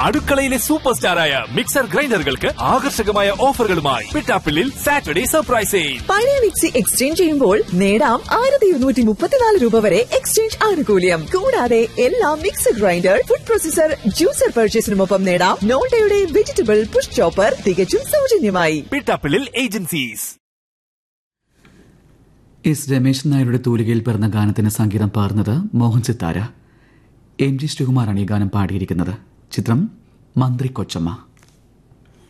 അടുക്കളയിലെ super സ്റ്റാറായ mixer ഗ്രൈൻഡറുകൾക്ക് ആകർഷകമായ ഓഫറുകളുമായി പിട്ടാപ്പിള്ളിൽ സാറ്റർഡേ സർപ്രൈസ് സെയിൽ പഴയ മിക്സി എക്സ്ചേഞ്ച് ചെയ്യുമ്പോൾ നേടാം ആയിരത്തി ഇരുന്നൂറ്റി മുപ്പത്തിനാല് രൂപ വരെ എക്സ്ചേഞ്ച് ആനുകൂല്യം കൂടാതെ എല്ലാ mixer grinder food processor juicer പർച്ചേസിനുമൊപ്പം നേടാം നോട്ടയുടെ വെജിറ്റബിൾ പുഷ് ചോപ്പർ തികച്ചും സൗജന്യമായി പിട്ടാപ്പിള്ളിൽ ഏജൻസീസ് എസ് രമേശൻ നായരുടെ തൂലികയിൽ പിറന്ന ഗാനത്തിന് സംഗീതം പാർന്നത് മോഹൻ സിത്താര എം ജി ശ്രീകുമാറാണ് ഈ ഗാനം പാടിയിരിക്കുന്നത് ചിത്രം മന്ത്രി കൊച്ചമ്മ